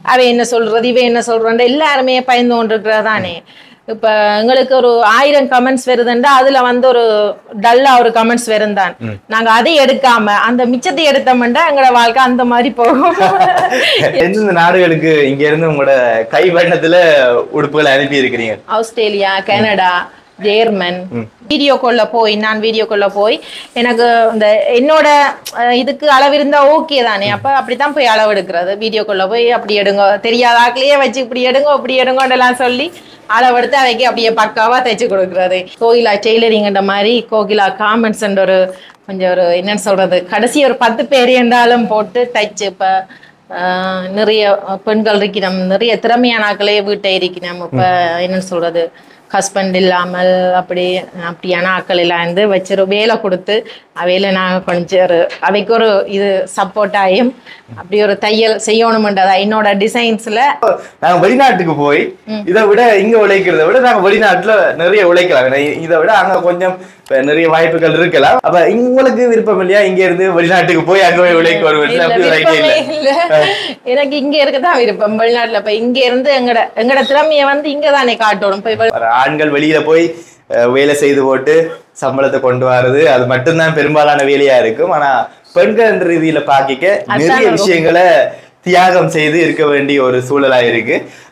அவ என்ன சொல்றது இவ என்ன சொல்றான் எல்லாருமே பயந்து கொண்டிருக்கிறதானே இப்ப எங்களுக்கு ஒரு ஆயிரம் கமெண்ட்ஸ் வருதுண்டா அதுல வந்து ஒரு டல்லா ஒரு கமெண்ட்ஸ் வருந்தான் நாங்க அதை எடுக்காம அந்த மிச்சத்தை எடுத்தோம்னா எங்களோட வாழ்க்கை அந்த மாதிரி போகும் எந்தெந்த நாடுகளுக்கு இங்க இருந்து உங்களோட கை வண்ணத்துல உடுப்புகளை அனுப்பி இருக்கிறீங்க ஆஸ்திரேலியா கனடா ஜேர்மன் வீடியோ கொள்ள போய் நான் வீடியோ கொள்ள போய் எனக்கு இந்த என்னோட அஹ், இதுக்கு அளவு இருந்தா ஓகே தானே அப்ப அப்படித்தான் போய் அளவு எடுக்கிறது வீடியோ கொள்ள போய் அப்படி எடுங்க தெரியாத ஆட்களையே வச்சு இப்படி எடுங்க இப்படி எடுங்கன்றலாம் சொல்லி அளவெடுத்து அவைக்கு அப்படியே பக்காவா தைச்சு கொடுக்குறது கோகிலா டெய்லரிங்கிற மாதிரி கோகிலா காமெண்ட்ஸ் ஒரு கொஞ்சம் ஒரு என்னன்னு சொல்றது கடைசி ஒரு பத்து பேர் என்றாலும் போட்டு தைச்சு இப்ப ஆஹ் நிறைய பெண்கள் இருக்கிறோம் நிறைய திறமையான ஆட்களே வீட்டை இருக்கிறோம் இப்ப என்னன்னு சொல்றது ஹஸ்பண்ட் இல்லாமல் அப்படி அப்படியான ஆட்கள் எல்லாம் வந்து வச்சு வேலை கொடுத்து அவையில நாங்கள் கொஞ்சம் ஒரு அவைக்கு ஒரு இது சப்போர்ட் ஆகியும் அப்படி ஒரு தையல் செய்யணுமென்றதா என்னோட டிசைன்ஸ்ல நாங்க வெளிநாட்டுக்கு போய் இதை விட இங்க உழைக்கிறத விட நாங்க வெளிநாட்டுல நிறைய உழைக்கலாம் ஏன்னா இதை விட அங்க கொஞ்சம் இப்ப நிறைய வாய்ப்புகள் இருக்கலாம் அப்ப உங்களுக்கு விருப்பம் இல்லையா இங்க இருந்து வெளிநாட்டுக்கு போய் அங்க போய் உழைக்க வருவது இல்ல, அப்படி ஒரு idea விருப்பமே இல்ல இல்ல எனக்கு இங்க இருக்கதான் விருப்பம் வெளிநாட்டுல இப்ப இங்க இருந்து எங்கட எங்கட திறமைய வந்து இங்க தானே காட்டணும் போய் வெளி- ஒரு ஆண்கள் வெளியில போய் அஹ், வேலை செய்து போட்டு சம்பளத்தை கொண்டு வர்றது அது மட்டும்தான் பெரும்பாலான வேலையா இருக்கும் ஆனா பெண்கள் என்ற ரீதியில பாக்கிக்க நிறைய அதான் விஷயங்களை தியாகம் செய்து இருக்க வேண்டிய ஒரு சூழலா இருக்கு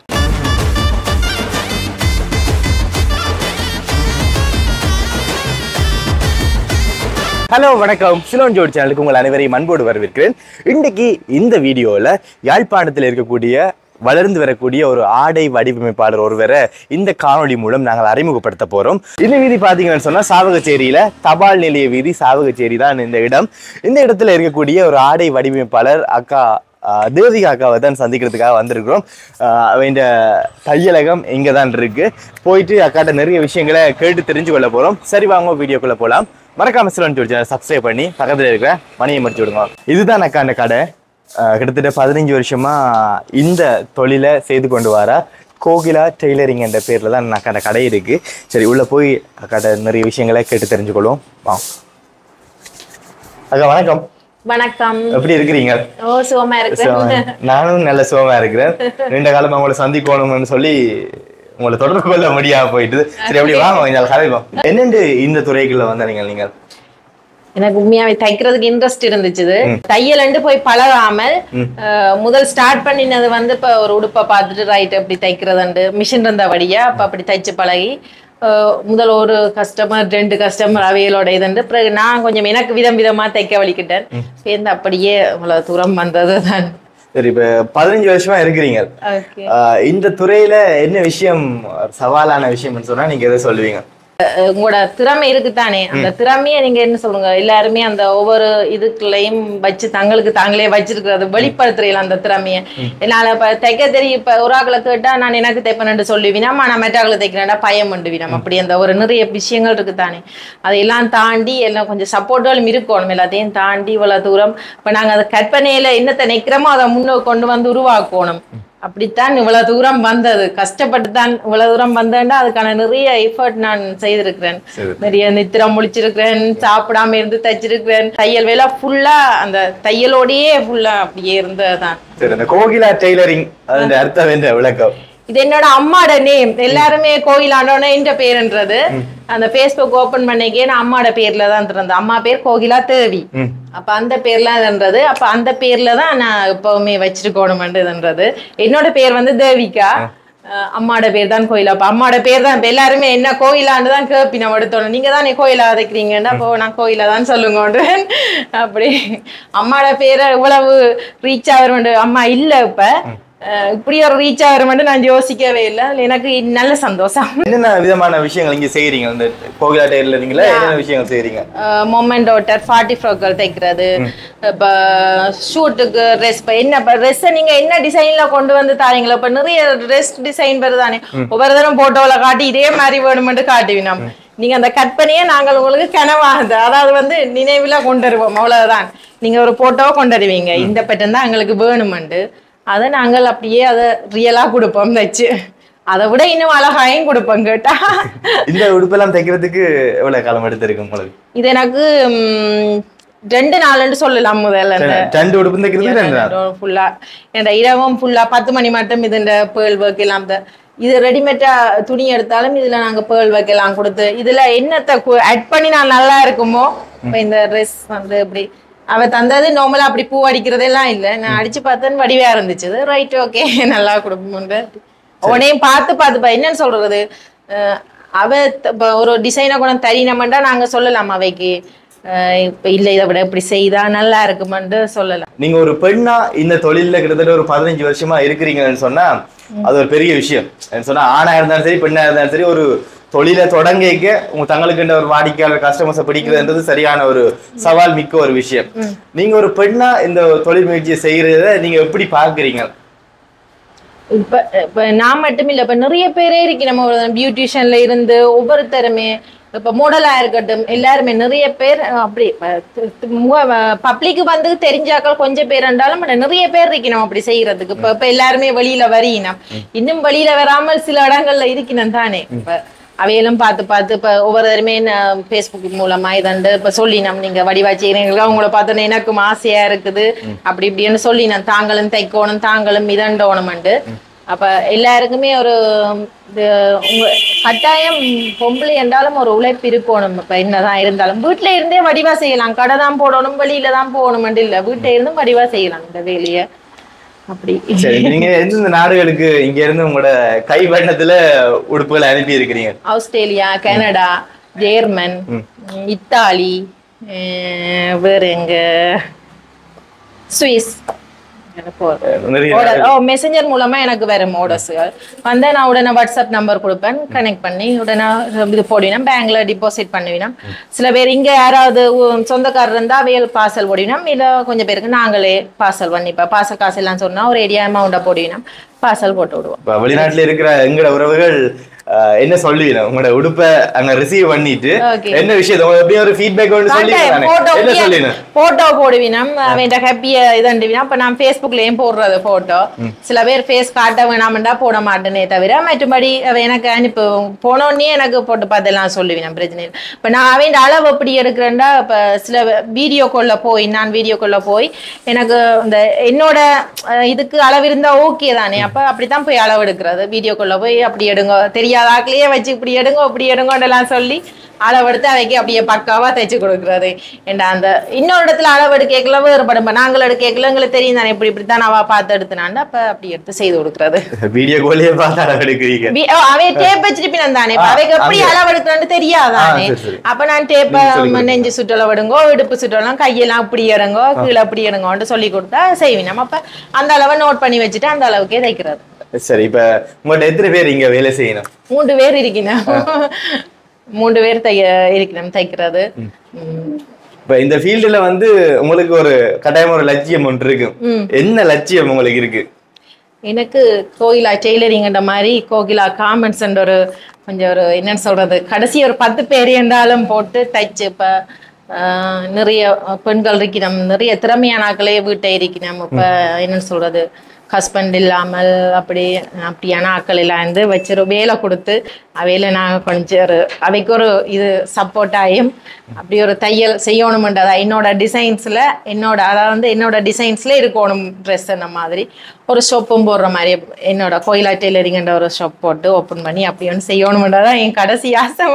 ஹலோ வணக்கம் சிலோன் ஜோடி சேனலுக்கு உங்கள் அனைவரையும் அன்போடு வரவேற்கிறேன் இன்னைக்கு இந்த வீடியோவில் யாழ்ப்பாணத்தில் இருக்கக்கூடிய வளர்ந்து வரக்கூடிய ஒரு ஆடை வடிவமைப்பாளர் ஒருவரை இந்த காணொளி மூலம் நாங்கள் அறிமுகப்படுத்த போறோம் இந்த வீதி பார்த்தீங்கன்னு சொன்னா சாவகச்சேரியில தபால் நிலைய வீதி சாவகச்சேரி தான் இந்த இடம் இந்த இடத்துல இருக்கக்கூடிய ஒரு ஆடை வடிவமைப்பாளர் அக்கா ஆஹ், தேவிகா அக்காவை தான் சந்திக்கிறதுக்காக வந்திருக்கிறோம் ஆஹ், அவன் தையலகம் இங்கே தான் இருக்கு போயிட்டு அக்காட்ட நிறைய விஷயங்களை கேட்டு தெரிஞ்சு கொள்ள போறோம் சரி வாங்க வீடியோக்குள்ள போலாம் மறக்காம சிலன் ஜோடி சேனல் சப்ஸ்கிரைப் பண்ணி பக்கத்துல இருக்கிற மணியை மடிச்சு விடுங்க இதுதான் அக்கா அந்த கடை ஆஹ், கிட்டத்தட்ட பதினஞ்சு வருஷமா இந்த தொழிலை செய்து கொண்டு வர கோகிலா டெய்லரிங் என்ற பேர்ல தான் அக்கா அந்த கடை இருக்கு சரி உள்ள போய் அக்காட்ட நிறைய விஷயங்களை கேட்டு தெரிஞ்சுக்கொள்வோம் வாங்க அக்கா வணக்கம் வணக்கம் எப்படி இருக்கிறீங்க ஓ சுகமா சுகமா. இருக்கு நானும் நல்ல சுகமா இருக்கிறேன் நீண்ட காலமா உங்களை சந்திக்கணும்னு சொல்லி உங்களை தொடர்பு கொள்ள முடியாம போயிட்டு சரி அப்படி வாங்க கொஞ்சம் கதைப்போம் என்னண்டு இந்த துறைக்குள்ள வந்தீங்க நீங்கள் எனக்கு உண்மையாவே தைக்கிறதுக்கு இன்ட்ரெஸ்ட் இருந்துச்சு தையலண்டு போய் பழகாமல் அஹ், முதல் ஸ்டார்ட் பண்ணினது வந்து இப்ப ஒரு உடுப்பை பார்த்துட்டு ரைட் அப்படி தைக்கிறதுண்டு மிஷின் இருந்தபடியா அப்ப அப்படி தைச்சு பழகி அஹ், முதல் ஒரு கஸ்டமர் ரெண்டு கஸ்டமர் அவைகளோட இதுண்டு பிறகு நான் கொஞ்சம் எனக்கு விதம் விதமா தைக்க வலிக்கிட்டேன் சேர்ந்து அப்படியே இவ்வளவு தூரம் வந்தது தான் சரி இப்ப பதினஞ்சு வருஷமா இருக்கிறீங்க ஓகே ஆஹ் இந்த துறையில என்ன விஷயம் சவாலான விஷயம்னு சொன்னா நீங்க எதை சொல்லுவீங்க உங்களோட திறமை இருக்குதானே அந்த திறமையை நீங்க என்ன சொல்லுங்க எல்லாருமே அந்த ஒவ்வொரு இதுக்குள்ளேயும் வச்சு தங்களுக்கு தாங்களே வச்சிருக்கிறது வெளிப்படுத்துறீங்களா அந்த திறமையை என்னால இப்ப தைக்க தெரியும் இப்ப ஒரு ஆக்களை கேட்டா நான் எனக்கு தைப்பேன்னு சொல்லுவீனா நான் மெட்டாக்களை தைக்கிறேன்டா பயம் பண்ணுவீனம் அப்படி அந்த ஒரு நிறைய விஷயங்கள் இருக்குதானே அதையெல்லாம் தாண்டி எல்லாம் கொஞ்சம் சப்போர்ட்களும் இருக்கணும் எல்லாத்தையும் தாண்டி இவ்வளவு தூரம் இப்ப நாங்க அதை கற்பனையில என்னத்தை நிக்கிறோமோ அதை முன்னே கொண்டு வந்து உருவாக்கணும் அப்படித்தான் இவ்வளவு தூரம் வந்தது கஷ்டப்பட்டு தான் இவ்வளவு தூரம் வந்தேன்டா அதுக்கான நிறைய எஃபர்ட் நான் செய்திருக்கிறேன் சரி. நிறைய நித்திரம் முழிச்சிருக்கிறேன் சாப்பிடாம இருந்து தைச்சிருக்கிறேன் தையல் வேலை ஃபுல்லா அந்த தையலோடயே ஃபுல்லா அப்படியே இருந்ததுதான் சரி இந்த கோகிலா டெய்லரிங் அதோட அர்த்தம் என்ன விளக்கம் இது என்னோட அம்மாட நேம் எல்லாருமே கோகிலாண்டோட என்ற பேருன்றது அந்த ஃபேஸ்புக் ஓபன் பண்ணிக்கே நான் அம்மாட பேர்ல தான் இருந்தேன் அம்மா பேர் கோகிலா தேவி ம். அப்ப அந்த பேர்ல இருந்தது அப்ப அந்த பேர்ல தான் நான் எப்பவுமே வச்சிருக்கணும்ன்றதுன்றது என்னோட பேர் வந்து தேவிகா அஹ் அம்மாட பேர் தான் கோயிலா அப்ப அம்மாட பேர் தான் இப்ப எல்லாருமே என்ன கோயிலான்னு தான் கேப்பி நம்ம எடுத்தோம் நீங்க தானே கோயிலா வைக்கிறீங்கன்னா அப்போ நான் கோயிலா தான் சொல்லுங்கன்றேன் அப்படி அம்மாட பேரை இவ்வளவு ரீச் ஆகிற அம்மா இல்ல இப்ப அஹ் இப்படி ஒரு ரீச் ஆகிற நான் யோசிக்கவே இல்லை அதுல எனக்கு நல்ல சந்தோஷம் என்னென்ன விதமான விஷயங்கள் இங்க செய்யறீங்க இந்த கோகிலா டெய்லரிங்ல என்னென்ன விஷயங்கள் செய்றீங்க மொமெண்ட் ஓட்டர் ஃபார்ட்டி ஃப்ராக்கள் தைக்கிறது இப்போ ஷூட்டுக்கு ட்ரெஸ் இப்போ என்ன இப்போ ட்ரெஸ்ஸை நீங்கள் என்ன டிசைனில் கொண்டு வந்து தாரீங்களோ இப்போ நிறைய ட்ரெஸ் டிசைன் வருதானே ஒவ்வொரு தரம் ஃபோட்டோவில் காட்டி இதே மாதிரி வேணுமென்று காட்டுவீங்க நம்ம நீங்கள் அந்த கற்பனையை நாங்கள் உங்களுக்கு கனவாகுது அதாவது வந்து நினைவில் கொண்டு வருவோம் அவ்வளவுதான் நீங்கள் ஒரு ஃபோட்டோவை கொண்டு வருவீங்க இந்த பேட்டர்ன் தான் எங்களுக்கு வேணுமெண்டு அதை நாங்கள் அப்படியே அதை ரியலாக கொடுப்போம் தச்சு அதை விட இன்னும் அழகாயும் கொடுப்போம் கேட்டா இந்த உடுப்பெல்லாம் தைக்கிறதுக்கு எவ்வளவு காலம் எடுத்திருக்கு உங்களுக்கு இது எனக்கு ம், ரெண்டு நாள்னு சொல்லலாம் முதல்ல இந்த ரெண்டு உடுப்பு தைக்கிறது ரெண்டு நாள் ஃபுல்லா என்ற இரவும் ஃபுல்லா பத்து மணி மட்டும் இது இந்த பேர்ல் ஒர்க் எல்லாம் இந்த இது ரெடிமேட்டா துணி எடுத்தாலும் இதுல நாங்க பேர்ல் ஒர்க் எல்லாம் கொடுத்து இதுல என்னத்தை ஆட் பண்ணி நான் நல்லா இருக்குமோ இப்ப இந்த ட்ரெஸ் வந்து இப்படி அவ தந்தது நார்மலா அப்படி பூ அடிக்கிறதெல்லாம் இல்ல நான் அடிச்சு பார்த்தேன்னு வடிவா இருந்துச்சு ரைட் ஓகே நல்லா கொடுப்போம்னு உனையும் பார்த்து பார்த்து பா என்னன்னு சொல்றது அஹ் அவ த- இப்ப ஒரு டிசைனை கூட தரினமெண்டா நாங்க சொல்லலாம் அவைக்கு அஹ் இப்ப இல்ல இதை விட இப்படி செய்தா நல்லா இருக்குமென்று சொல்லலாம் நீங்க ஒரு பெண்ணா இந்த தொழில்ல கிட்டத்தட்ட ஒரு பதினஞ்சு வருஷமா இருக்கிறீங்கன்னு சொன்னா அது ஒரு பெரிய விஷயம் என்ன சொன்னா ஆணா இருந்தாலும் சரி பெண்ணா இருந்தாலும் சரி ஒரு தொழிலை தொடங்கிக்க உங்க தங்களுக்குன்ற ஒரு வாடிக்கையாளர் கஸ்டமர்ஸை பிடிக்கிறதுன்றது சரியான ஒரு சவால் மிக்க ஒரு விஷயம் நீங்க ஒரு பெண்ணா இந்த தொழில் முயற்சியை செய்யறத நீங்க எப்படி பாக்குறீங்க இப்ப இப்ப நான் மட்டும் இல்ல இப்ப நிறைய பேரே இருக்கு நம்ம பியூட்டிஷியன்ல இருந்து ஒவ்வொருத்தருமே இப்ப மாடலா இருக்கட்டும் எல்லாருமே நிறைய பேர் அஹ், அப்படி பப்ளிக் வந்து தெரிஞ்சாக்கள் கொஞ்சம் பேர் இருந்தாலும் ஆனா நிறைய பேர் இருக்கணும் அப்படி செய்யறதுக்கு இப்ப இப்ப எல்லாருமே வெளியில வரையினம் இன்னும் வெளியில வராமல் சில இடங்கள்ல இருக்கணும் தானே இப்ப அவையெல்லாம் பார்த்து பார்த்து இப்ப ஒவ்வொருத்தருமே ஃபேஸ்புக் மூலமா இதண்டு இப்ப சொல்லினோம் நீங்க வடிவா செய்யறீங்களா உங்களை பார்த்தோன்னே எனக்கும் ஆசையா இருக்குது அப்படி இப்படின்னு சொல்லினோம் தாங்களும் தைக்கணும் தாங்களும் இதண்டோணும்ண்டு அப்ப எல்லாருக்குமே ஒரு இது உங்க கட்டாயம் பொம்பளை என்றாலும் ஒரு உழைப்பு இருக்கணும் இப்ப என்னதான் இருந்தாலும் வீட்டுல இருந்தே வடிவா செய்யலாம் கடை தான் போடணும் வெளியில தான் போகணும்னு இல்ல வீட்டுல இருந்தும் வடிவா செய்யலாம் இந்த வேலைய அப்படி சரி நீங்க எந்தெந்த நாடுகளுக்கு இங்க இருந்து உங்களோட கை வண்ணத்துல உடுப்புகளை அனுப்பி இருக்கிறீங்க ஆஸ்திரேலியா கனடா ஜெர்மன் இத்தாலி அஹ் வேற எங்க சுவிஸ் எனக்கு ஒரு- நிறைய order- ஓ மெசஞ்சர் மூலமா எனக்கு வேற மோடர்ஸ் வந்தா நான் உடனே வாட்ஸ்அப் நம்பர் கொடுப்பேன் கனெக்ட் பண்ணி உடனே இது போடினோம் பேங்க்ல டிபாசிட் பண்ணுவினோம் சில பேர் இங்க யாராவது உ- சொந்தக்காரர் இருந்தா அவையல் பார்சல் போடினோம் இல்ல கொஞ்சம் பேருக்கு நாங்களே பார்சல் பண்ணிப்போம் பார்சல் காசு எல்லாம் சொன்னா ஒரு ஏடியா அமௌண்ட்டை போடினோம் பார்சல் போட்டு விடுவோம் இப்ப வெளிநாட்டுல இருக்கிற எங்களோட உறவுகள் அஹ், என்ன சொல்லுவீங்க உங்களோட உடுப்பை அங்க ரிசீவ் பண்ணிட்டு Okay. என்ன விஷயத்த உங்களுக்கு எப்படியும் ஒரு ஃபீட்பேக் ஒன்று சொல்லி போட்டோ என்ன சொல்லின போட்டோ போடுவினம் அவன் ஹாப்பியா இதண்டுவினா அப்ப நான் ஃபேஸ்புக்லயும் போடுறது போட்டோ சில பேர் ஃபேஸ் காட்ட வேணாமண்டா போட மாட்டேனே தவிர மற்றபடி அவ எனக்கு அனுப்பு போனோடனே எனக்கு போட்டு பார்த்தெல்லாம் சொல்லுவினம் பிரச்சனை இல்லை இப்ப நான் அவன் அளவு எப்படி எடுக்கிறேன்டா இப்ப சில வீடியோ கொள்ள போய் நான் வீடியோ கொள்ள போய் எனக்கு இந்த என்னோட அஹ், இதுக்கு அளவு இருந்தா ஓகே தானே அப்ப அப்படித்தான் போய் அளவு எடுக்கிறது வீடியோ கொள்ள போய் அப்படி எடுங்க தெரியாத ஆட்களையே வச்சு இப்படி எடுங்க இப்படி எடுங்கன்றலாம் சொல்லி அளவெடுத்து அவைக்கு அப்படியே பக்காவா தைச்சு கொடுக்குறது ஏண்டா அந்த இன்னொரு இடத்துல அளவு எடுக்கல வேறுபடும் நாங்கள் எடுக்கல எங்களுக்கு தெரியும் தானே இப்படி இப்படித்தான் அவ பார்த்து எடுத்துனாண்டு அப்ப அப்படி எடுத்து செய்து கொடுக்குறது வீடியோ கோலியே பார்த்து அளவு எடுக்கிறீங்க வி- ஓ, அவை டேப் வச்சிருப்பினம் தானே இப்ப ஆ, அவைக்கு எப்படி அங்க. அளவு எடுக்கணும்னு தெரியாதானே ஆ, சரி, சரி. அப்ப நான் டேப்ப நெஞ்சு சுற்றளவு எடுங்கோ இடுப்பு சுற்றலாம் கையெல்லாம் இப்படி எடுங்கோ கீழே அப்படி எடுங்கோன்னு சொல்லி கொடுத்தா செய்வேன் நம்ம அப்ப அந்த அளவை நோட் பண்ணி வச்சுட்டு அந்த அளவுக்கே தைக்கிறது சரி இப்ப உங்கள்ட்ட எத்தனை பேர் இங்க வேலை செய்யணும் மூன்று பேர் இருக்கணும் மூன்று பேர் தைய இருக்கணும் தைக்கிறது ம். இப்ப இந்த ஃபீல்டுல வந்து உங்களுக்கு ஒரு கட்டாயம் ஒரு லட்சியம் ஒன்று இருக்கு என்ன லட்சியம் உங்களுக்கு இருக்கு எனக்கு கோகிலா டெய்லரிங்கிற மாதிரி கோகிலா காமெண்ட்ஸ் ஒரு கொஞ்சம் ஒரு என்னன்னு சொல்றது கடைசி ஒரு பத்து பேர் என்றாலும் போட்டு தைச்சு இப்ப ஆஹ், நிறைய பெண்கள் இருக்கணும் நிறைய திறமையான ஆட்களே வீட்டை இருக்கணும் இப்ப என்னன்னு சொல்றது ஹஸ்பண்ட் இல்லாமல் அப்படி அப்படியான ஆட்கள் எல்லாம் வந்து வச்சு ஒரு வேலை கொடுத்து அவையில நான் கொஞ்சம் ஒரு அவைக்கு ஒரு இது சப்போர்ட் ஆகியும் அப்படி ஒரு தையல் செய்யணுமென்றதா என்னோட டிசைன்ஸ்ல என்னோட அதாவது வந்து என்னோட டிசைன்ஸ்ல இருக்கணும் ட்ரெஸ் அந்த மாதிரி ஒரு ஷாப்பும் போடுற மாதிரி என்னோட கோயிலா டெய்லரிங்ன்ற ஒரு ஷாப் போட்டு ஓப்பன் பண்ணி அப்படி ஒன்று செய்யணுமென்றதா என் கடைசி ஆசை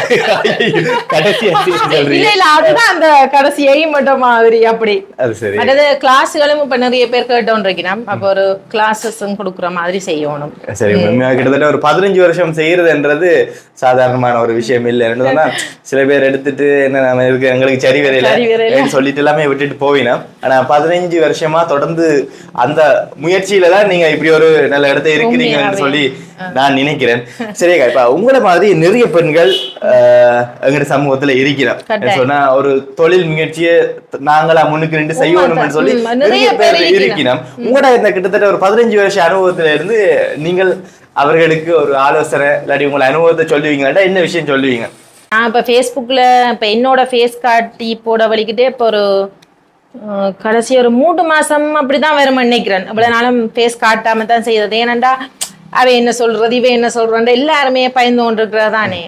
கடைசி சொல்றீங்க இல்ல இல்ல அதுதான் அந்த கடைசி எய்ம் மட்டும் மாதிரி அப்படி அது சரி அதாவது கிளாஸ்களும் இப்ப நிறைய பேர் கேட்டோம் இருக்கணும் அப்ப ஒரு கிளாஸஸும் கொடுக்குற மாதிரி செய்யணும் சரி உண்மையா கிட்டத்தட்ட ஒரு பதினஞ்சு வருஷம் செய்யறதுன்றது சாதாரணமான ஒரு விஷயம் இல்லை என்ன சொன்னா சில பேர் எடுத்துட்டு என்ன நம்ம இருக்கு எங்களுக்கு சரி வரையில சரி வரையில. அப்படின்னு சொல்லிட்டு எல்லாமே விட்டுட்டு போவினா ஆனா பதினஞ்சு வருஷமா தொடர்ந்து அந்த முயற்சியில தான் நீங்க இப்படி ஒரு நல்ல இடத்த இருக்கிறீங்கன்னு உண்மையாவே. சொல்லி நான் நினைக்கிறேன் சரிக்கா இப்ப உங்களை மாதிரி நிறைய பெண்கள் ஆஹ், எங்கட சமூகத்துல இருக்கிறோம் கட்டாயம். சொன்னா ஒரு தொழில் முயற்சியை நாங்களா முன்னுக்கு நின்று செய்யணும்னு சொல்லி உண்மை. நிறைய நிறைய பேர் பேர் இருக்கிறோம் உங்களோட இந்த கிட்டத்தட்ட ஒரு பதினஞ்சு வருஷ அனுபவத்துல இருந்து நீங்கள் அவர்களுக்கு ஒரு ஆலோசனை இல்லாட்டி உங்களை அனுபவத்தை சொல்லுவீங்களாட்டா என்ன விஷயம் சொல்லுவீங்க நான் இப்போ ஃபேஸ்புக்கில் இப்போ என்னோட ஃபேஸ் காட்டி போட வலிக்கிட்டே இப்போ ஒரு அஹ், கடைசி ஒரு மூன்று மாசம் அப்படிதான் வரும் நினைக்கிறேன் இவ்வளவு நாளும் ஃபேஸ் காட்டாம தான் செய்யறது ஏனண்டா அவ என்ன சொல்றது இவ என்ன சொல்றான் எல்லாருமே பயந்து கொண்டிருக்கிறதானே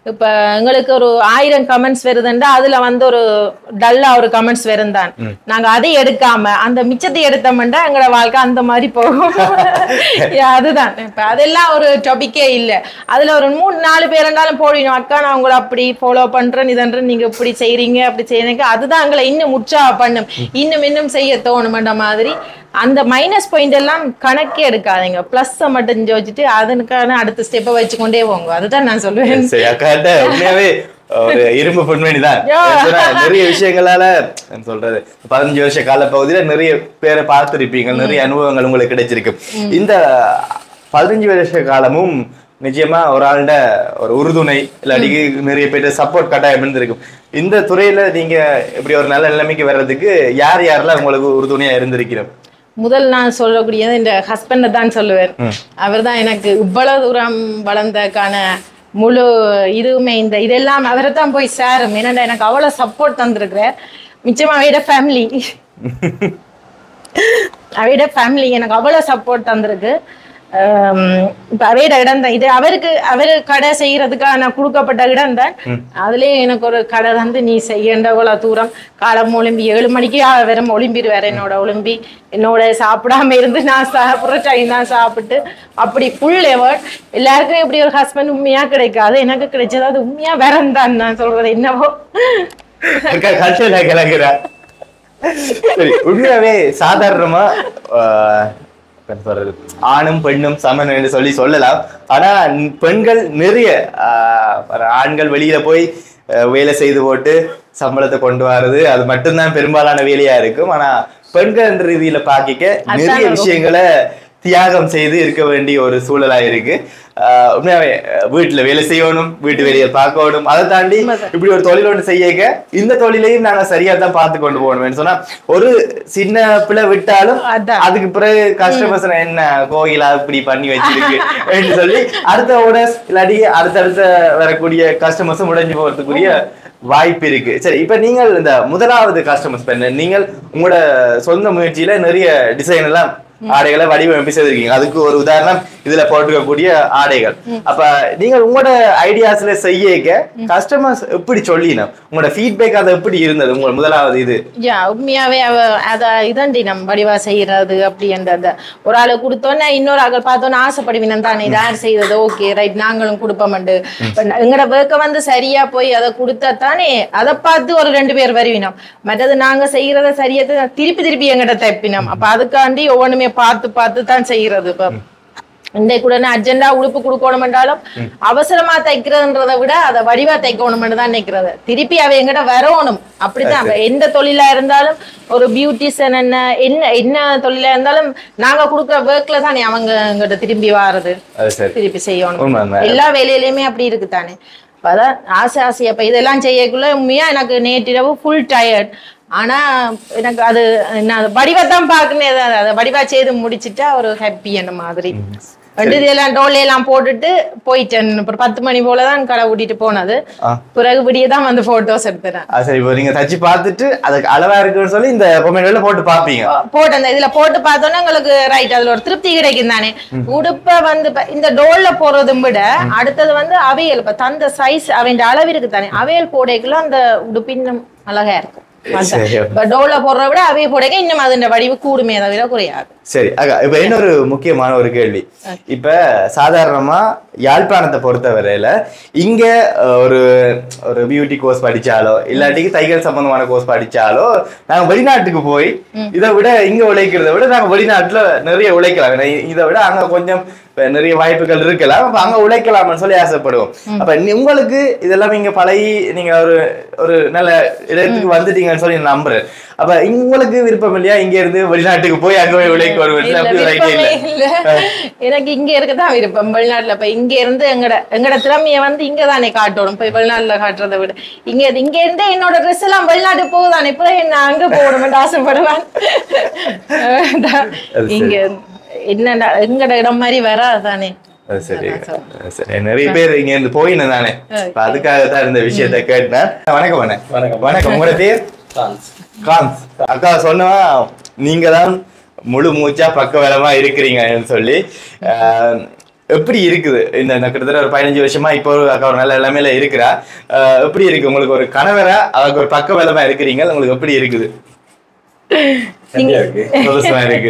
இப்ப எங்களுக்கு ஒரு ஆயிரம் கமெண்ட்ஸ் வருதுண்டா அதுல வந்து ஒரு டல்லா ஒரு கமெண்ட்ஸ் வருந்தான் நாங்க அதை எடுக்காம அந்த மிச்சத்தை எடுத்தோம்னா எங்களோட வாழ்க்கை அந்த மாதிரி போகும் Yeah, அதுதான் இப்ப அதெல்லாம் ஒரு டாபிக்கே இல்ல அதுல ஒரு மூணு நாலு பேர் இருந்தாலும் போடணும் அக்கா நான் உங்களை அப்படி ஃபாலோ பண்றேன் இதன்றேன் நீங்க இப்படி செய்றீங்க அப்படி செய்யறீங்க அதுதான் எங்களை இன்னும் உற்சாக பண்ணும் இன்னும் இன்னும் செய்ய தோணுமென்ற மாதிரி அந்த மைனஸ் பாயிண்ட் எல்லாம் கணக்கே எடுக்காதீங்க பிளஸ் மட்டும் யோசிச்சுட்டு அதனுக்கான அடுத்த ஸ்டெப்பை வச்சுக்கொண்டே போங்க அதுதான் நான் சொல்லுவேன் சரி அக்காட்ட உண்மையாவே ஒரு இரும்பு பெண்மணி தான் Yeah. நிறைய விஷயங்களால என்ன சொல்றது பதினஞ்சு வருஷ கால பகுதியில நிறைய பேரை பார்த்திருப்பீங்க நிறைய அனுபவங்கள் உங்களுக்கு கிடைச்சிருக்கு இந்த பதினஞ்சு வருஷ காலமும் நிச்சயமா ஒரு ஆள்ட ஒரு உறுதுணை இல்லாட்டி நிறைய பேர் சப்போர்ட் கட்டாயம் இருந்திருக்கும் இந்த துறையில நீங்க இப்படி ஒரு நல்ல நிலைமைக்கு வர்றதுக்கு யார் யாரெல்லாம் உங்களுக்கு உறுதுணையா இருந்திருக்கிறோம் முதல் நான் சொல்லக்கூடியது இந்த ஹஸ்பண்டை தான் சொல்லுவேன் அவர் தான் எனக்கு இவ்வளவு தூரம் வளர்ந்ததுக்கான முழு இதுவுமே இந்த இதெல்லாம் அவரை தான் போய் சேரும் ஏன்னா எனக்கு அவ்வளோ சப்போர்ட் தந்திருக்கிறார் மிச்சமா அவையோட ஃபேமிலி அவையோட ஃபேமிலி எனக்கு அவ்வளோ சப்போர்ட் தந்திருக்கு ஆம், இப்ப அவையோட இடம் தான் இது அவருக்கு அவரு கடை செய்யறதுக்கான கொடுக்கப்பட்ட இடம் தான் அதுலயே எனக்கு ஒரு கடை வந்து நீ செய்யண்ட இவ்வளவு தூரம் காலம் ஒளிம்பி ஏழு மணிக்கு வெறும் ஒளிம்பிடுவார் என்னோட ஒளிம்பி என்னோட சாப்பிடாம இருந்து நான் சாப்பிட்ற டைம் தான் சாப்பிட்டு அப்படி ஃபுல் எவர்ட் எல்லாருக்கும் இப்படி ஒரு ஹஸ்பண்ட் உண்மையா கிடைக்காது எனக்கு கிடைச்சது அது உண்மையா வேறம் தான் நான் சொல்றது என்னவோ அக்கா கல்ச்சர்ல கிளங்குறா சரி உண்மையாவே சாதாரணமா ஆஹ், என்ன சொல்றது ஆணும் பெண்ணும் சமன் என்று சொல்லி சொல்லலாம் ஆனா ந- பெண்கள் நிறைய ஆஹ், ஒரு ஆண்கள் வெளியில போய் ஆஹ், வேலை செய்து போட்டு சம்பளத்தை கொண்டு வர்றது அது மட்டும்தான் பெரும்பாலான வேலையா இருக்கும் ஆனா பெண்கள் என்ற ரீதியில பாக்கிக்க நிறைய அதான் விஷயங்களை தியாகம் செய்து இருக்க வேண்டிய ஒரு சூழலா இருக்கு ஆஹ் உண்மையாவே அஹ் வீட்டுல வேலை செய்யணும் வீட்டு வேலையை பார்க்கணும் அதை தாண்டி இப்படி ஒரு தொழில் ஒன்று செய்யக்க இந்த தொழிலையும் நாங்க சரியா தான் பார்த்து கொண்டு போகணும் சொன்னா ஒரு சின்ன பிள்ளை விட்டாலும் அதான். அதுக்கு பிறகு கஸ்டமர்ஸ் என்ன கோயிலா இப்படி பண்ணி வச்சிருக்கு அப்படின்னு சொல்லி அடுத்த ஓனர்ஸ் இல்லாட்டி அடுத்தடுத்த வரக்கூடிய கஸ்டமர்ஸும் முடிஞ்சு போறதுக்குரிய வாய்ப்பு இருக்கு சரி இப்ப நீங்கள் இந்த முதலாவது கஸ்டமர்ஸ் பண்ண நீங்கள் உங்களோட சொந்த முயற்சியில நிறைய டிசைன் எல்லாம் ஆடைகளை வடிவமைப்பு செய்திருக்கீங்க அதுக்கு ஒரு உதாரணம் இதுல போட்டிருக்கக்கூடிய ஆடைகள் அப்ப நீங்கள் உங்களோட ஐடியாஸ்ல செய்யக்க கஸ்டமர்ஸ் எப்படி சொல்லினோம் உங்களோட ஃபீட்பேக் அது எப்படி இருந்தது உங்களோட முதலாவது இது யா உண்மையாவே அவ அத இதண்டி நம்ம வடிவா செய்யறது அப்படின்றத ஒரு ஆளு கொடுத்தோன்னே இன்னொரு ஆள் பார்த்தோன்னே ஆசைப்படுவினம் தானே இது யார் செய்தது ஓகே ரைட் நாங்களும் கொடுப்போம்ண்டு எங்களோட வேர்க்க வந்து சரியா போய் அதை கொடுத்தா தானே அதை பார்த்து ஒரு ரெண்டு பேர் வருவினோம் மற்றது நாங்க செய்யறத சரியா திருப்பி திருப்பி எங்கிட்ட தைப்பினோம் அப்ப அதுக்காண்டி ஒவ்வொன்றுமே பார்த்து பார்த்து தான் செய்யறது இப்ப இன்றைக்கு கூட அர்ஜென்டா உடுப்பு கொடுக்கணும் என்றாலும் அவசரமா தைக்கிறதுன்றதை விட அதை வடிவா தைக்கணும்னு தான் நினைக்கிறது திருப்பி அவ எங்கிட்ட வரணும் அப்படித்தான் அவ எந்த தொழிலா இருந்தாலும் ஒரு பியூட்டிஷியன் என்ன என்ன என்ன தொழிலா இருந்தாலும் நாங்க கொடுக்குற ஒர்க்ல தானே அவங்க எங்கிட்ட திரும்பி வாரது அது சரி திருப்பி செய்யணும் உண்மை, உண்மை. எல்லா வேலையிலயுமே அப்படி இருக்கு தானே அதான் ஆசை ஆசை அப்ப இதெல்லாம் செய்யக்குள்ள உண்மையா எனக்கு நேற்றிரவு ஃபுல் டயர்ட் ஆனா எனக்கு அது நான் வடிவத்தான் பார்க்கணும் அதை வடிவா செய்து முடிச்சிட்டா ஒரு ஹாப்பி அந்த மாதிரி வந்து இதெல்லாம் டோல் எல்லாம் போட்டுட்டு போயிட்டேன் அப்புறம் பத்து மணி போலதான் கடை கூட்டிட்டு போனது ஆ. பிறகு விடிய தான் வந்து போட்டோஸ் எடுத்துறேன் அது சரி இப்போ நீங்க தச்சு பார்த்துட்டு அதுக்கு அளவா இருக்குன்னு சொல்லி இந்த பொம்மைகள்ல போட்டு பார்ப்பீங்க போட்டு அந்த இதுல போட்டு பார்த்தோன்னா உங்களுக்கு ரைட் அதுல ஒரு திருப்தி கிடைக்கும் தானே உடுப்ப வந்து இப்ப இந்த டோல்ல போறதும் விட அடுத்தது வந்து அவையல் இப்ப தந்த சைஸ் அவன் அளவிற்கு தானே அவையல் போடைக்குள்ள அந்த உடுப்பு இன்னும் அழகா இருக்கும் சரி. இப்ப டோல்ல போடுறத விட அவைய போடைக்க இன்னும் அதன் வடிவு கூடுமே தவிர குறையாது சரி அக்கா இப்ப இன்னொரு முக்கியமான ஒரு கேள்வி இப்ப சாதாரணமா யாழ்ப்பாணத்தை பொறுத்த வரையில இங்க அஹ், ஒரு ஒரு பியூட்டி கோர்ஸ் படிச்சாலோ இல்லாட்டி தையல் சம்பந்தமான கோர்ஸ் படிச்சாலோ நாங்க வெளிநாட்டுக்கு போய் இதை விட இங்க உழைக்கிறத விட நாங்க வெளிநாட்டுல நிறைய உழைக்கலாம் ஏன்னா இதை விட அங்க கொஞ்சம் இப்ப நிறைய வாய்ப்புகள் இருக்கலாம் அப்ப அங்க உழைக்கலாம்னு சொல்லி ஆசைப்படுவோம் அப்ப நீ- உங்களுக்கு இதெல்லாம் இங்க பழகி நீங்க ஒரு ஒரு நல்ல இடத்துக்கு வந்துட்டீங்கன்னு சொல்லி நான் நம்புறேன் அப்ப உங்களுக்கு விருப்பம் இல்லையா இங்க இருந்து வெளிநாட்டுக்கு போய் அங்க போய் உழைக்க வருவேன் இல்ல, அப்படி ஒரு ஐடியா விருப்பமே இல்ல இல்ல எனக்கு இங்க இருக்கதான் விருப்பம் வெளிநாட்டுல இப்ப இங்க இருந்து எங்கட எங்கட திறமைய வந்து இங்க தானே காட்டணும் போய் வெளிநாட்டுல காட்டுறதை விட இங்க இங்க இருந்தே என்னோட ட்ரெஸ் எல்லாம் வெளிநாட்டுக்கு போகுதானே இப்ப என்ன அங்க போகணும்னு ஆசைப்படுவேன் அதான். அது சரி. இங்க என்னடா எங்கட இடம் மாதிரி வராதானே அது சரி அது சரி நிறைய பேர் இங்க இருந்து போயின்னு தானே இப்ப அதுக்காக தான் இந்த விஷயத்த கேட்டேன் வணக்கம் அண்ணே வணக்கம் வணக்கம் உங்களோட பேர் காந்த் அக்கா சொன்னா நீங்க தான் முழு மூச்சா பக்க வேலமா இருக்கிறீங்கன்னு சொல்லி ஆஹ், எப்படி இருக்குது இந்த இந்த கிட்டத்தட்ட ஒரு பதினஞ்சு வருஷமா இப்போ ஒரு அக்கா ஒரு நல்ல நிலைமையில இருக்கிறா அஹ் எப்படி இருக்கு உங்களுக்கு ஒரு கணவரா அதுக்கு ஒரு பக்க பலமா இருக்கிறீங்க உங்களுக்கு எப்படி இருக்குது ஹாப்பியா இருக்கு சந்தோஷமா இருக்கு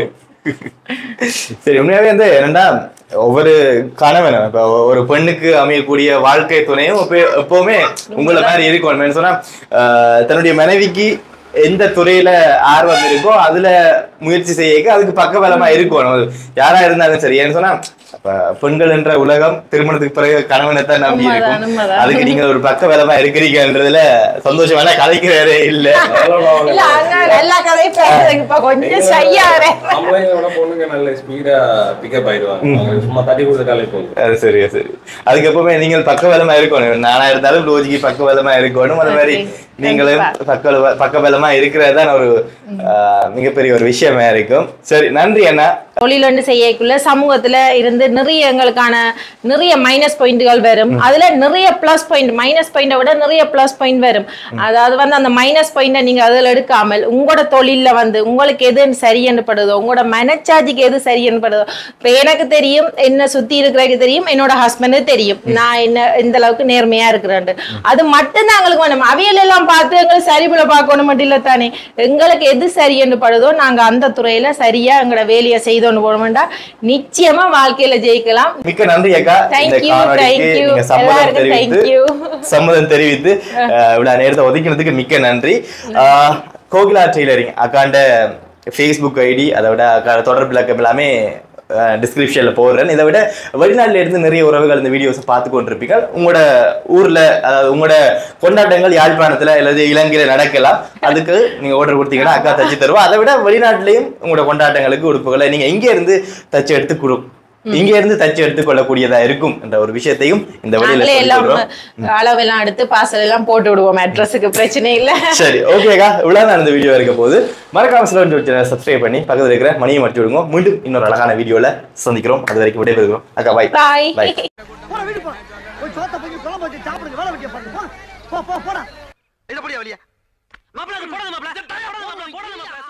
சரி உண்மையாவே வந்து என்னன்னா ஒவ்வொரு கணவனும் இப்ப ஒரு பெண்ணுக்கு அமையக்கூடிய வாழ்க்கை துணையும் எப்ப- எப்பவுமே உங்களை மாதிரி இருக்கும் என்ன சொன்னா ஆஹ் தன்னுடைய மனைவிக்கு எந்த துறையில ஆர்வம் இருக்கோ அதுல முயற்சி செய்ய அதுக்கு பக்கபலமா இருக்கும் யாரா இருந்தாலும் சரி ஏன்னு சொன்னா அப்ப பெண்கள் என்ற உலகம் திருமணத்துக்கு பிறகு கணவனை தான் நம்பி உண்மைதான், இருக்கும் உண்மைதான். அதுக்கு நீங்க ஒரு பக்கபலமா இருக்கிறீங்கன்றதுல சந்தோஷமான கலைக்கிறதே இல்ல அதெல்லாம் அவங்க இல்ல அங்க எல்லா கதையும் பேசுறதுக்கு இப்ப கொஞ்சம் ஷையா ஆம்பளைங்க விட பொண்ணுங்க நல்ல ஸ்பீடா பிக்கப் ஆயிடுவாங்க அவங்க சும்மா தட்டி கொடுத்த காலை போகுது அது சரி சரி அதுக்கு எப்பவுமே நீங்கள் பக்கபலமா இருக்கணும் நானா இருந்தாலும் ரோஜிக்கு பக்கபலமா இருக்கணும் அது மாதிரி நீங்களும் பக்க பக்கபலமா இருக்கிறது தான் ஒரு ஆஹ், மிகப்பெரிய ஒரு விஷயமா இருக்கும் சரி நன்றி அண்ணா தொழில் ஒன்று செய்யக்குள்ள சமூகத்துல இருந்து நிறைய எங்களுக்கான நிறைய மைனஸ் பாயிண்ட்கள் வரும் அதுல நிறைய பிளஸ் பாயிண்ட் மைனஸ் பாயிண்டை விட நிறைய பிளஸ் பாயிண்ட் வரும் அதாவது வந்து அந்த மைனஸ் பாயிண்டை நீங்க அதில் எடுக்காமல் உங்களோட தொழில்ல வந்து உங்களுக்கு எது சரியென்று படுதோ உங்களோட மனச்சாட்சிக்கு எது சரியென்று படுதோ இப்ப எனக்கு தெரியும் என்ன சுத்தி இருக்கிறதுக்கு தெரியும் என்னோட ஹஸ்பண்டுக்கு தெரியும் நான் என்ன இந்த அளவுக்கு நேர்மையா இருக்கிறேன் அது மட்டும்தான் எங்களுக்கு வேணும் அவியல் எல்லாம் பார்த்து எங்களுக்கு சரிபுல பார்க்கணும் மட்டும் இல்ல தானே எங்களுக்கு எது சரியென்று படுதோ நாங்க அந்த துறையில சரியா எங்களோட வேலையை செய்தோன்னு போனோம்டா நிச்சயமா வாழ்க்கையில ஜெயிக்கலாம் மிக்க நன்றி அக்கா Thank இந்த you, காணொளிக்கு thank you. நீங்க சம்மதம் எல்லாருக்கும் தெரிவித்து thank you. சம்மதம் தெரிவித்து ஆஹ், இவ்வளவு நேரத்தை ஒதுக்கினதுக்கு மிக்க நன்றி ஆஹ், கோகிலா டெய்லரிங் அக்காண்ட ஃபேஸ்புக் ஐடி அதை விட அக்கா தொடர்பு இலக்கம் எல்லாமே டிஸ்கிரிப்ஷன்ல போடுறேன் இதை விட வெளிநாட்டுல இருந்து நிறைய உறவுகள் இந்த வீடியோஸை பார்த்து கொண்டிருப்பீங்க உங்களோட ஊர்ல அதாவது உங்களோட கொண்டாட்டங்கள் யாழ்ப்பாணத்துல அல்லது இலங்கையில நடக்கலாம் அதுக்கு நீங்க ஆர்டர் கொடுத்தீங்கன்னா அக்கா தச்சு தருவோம் அதை விட வெளிநாட்டுலயும் உங்களோட கொண்டாட்டங்களுக்கு உடுப்புகளை நீங்க இங்க இருந்து தச்சு எடுத்து கொடு இங்க இருந்து தச்சு எடுத்துக்கொள்ளக்கூடியதா இருக்கும் என்ற ஒரு விஷயத்தையும் இந்த வழியில நாங்களே எல்லாம் சொல்லிக்கிறோம் அளவெல்லாம் எடுத்து பார்சல் எல்லாம் போட்டு விடுவோம் அட்ரஸுக்கு பிரச்சனை இல்ல சரி ஓகேக்கா இவ்வளவு தான் இந்த வீடியோ இருக்க போது மறக்காம சில சேனல் சப்ஸ்கிரைப் பண்ணி பக்கத்துல இருக்கிற மணியை மடிச்சு விடுங்க மீண்டும் இன்னொரு அழகான வீடியோல சந்திக்கிறோம் அது வரைக்கும் விடைபெறுகிறோம் அக்கா பாய் பாய் பாய் போடா வீடு போடா போய் சோத்த போய் குழம்பு வச்சு சாப்பிடுங்க வேலை வைக்க பாருங்க போ போ போ போடா இத போடியா வெளிய மாப்பிள போடுங்க மாப்பிள போடுங்க மாப்பிள